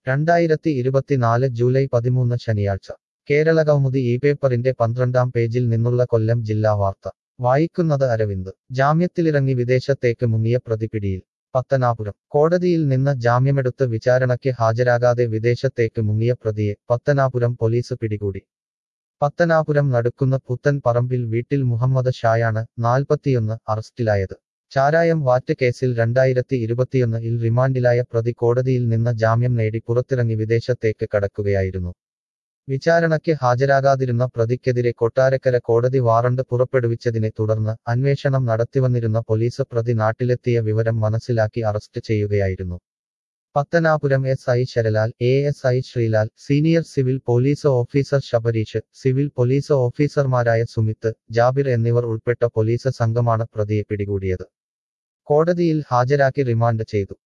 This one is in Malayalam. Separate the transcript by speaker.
Speaker 1: രണ്ടായിരത്തി ഇരുപത്തിനാല് ജൂലൈ പതിമൂന്ന് ശനിയാഴ്ച കേരള കൗമുദി ഈ പേപ്പറിന്റെ പന്ത്രണ്ടാം പേജിൽ നിന്നുള്ള കൊല്ലം ജില്ലാ വാർത്ത വായിക്കുന്നത് അരവിന്ദ് ജാമ്യത്തിലിറങ്ങി വിദേശത്തേക്ക് മുങ്ങിയ പ്രതി പിടിയിൽ പത്തനാപുരം കോടതിയിൽ നിന്ന് ജാമ്യമെടുത്ത് വിചാരണയ്ക്ക് ഹാജരാകാതെ വിദേശത്തേക്ക് മുങ്ങിയ പ്രതിയെ പത്തനാപുരം പോലീസ് പിടികൂടി പത്തനാപുരം നടുക്കുന്ന പുത്തൻ പറമ്പിൽ വീട്ടിൽ മുഹമ്മദ് ഷായാണ് നാൽപ്പത്തിയൊന്ന് അറസ്റ്റിലായത് ചാരായം വാറ്റ് കേസിൽ രണ്ടായിരത്തി ഇരുപത്തിയൊന്നിൽ റിമാൻഡിലായ പ്രതി കോടതിയിൽ നിന്ന് ജാമ്യം നേടി പുറത്തിറങ്ങി വിദേശത്തേക്ക് കടക്കുകയായിരുന്നു വിചാരണയ്ക്ക് ഹാജരാകാതിരുന്ന പ്രതിക്കെതിരെ കൊട്ടാരക്കര കോടതി വാറണ്ട് പുറപ്പെടുവിച്ചതിനെ തുടർന്ന് അന്വേഷണം നടത്തിവന്നിരുന്ന പോലീസ് പ്രതി നാട്ടിലെത്തിയ വിവരം മനസ്സിലാക്കി അറസ്റ്റ് ചെയ്യുകയായിരുന്നു Pathanapuram S I Saralal A S I Sreelal senior civil police officer Sabareesh civil police ഓഫീസർമാരായ സുമിത്ത് ജാബിർ എന്നിവർ ഉൾപ്പെട്ട പോലീസ് സംഘമാണ് പ്രതിയെ പിടികൂടിയത് കോടതിയിൽ ഹാജരാക്കി റിമാൻഡ് ചെയ്തു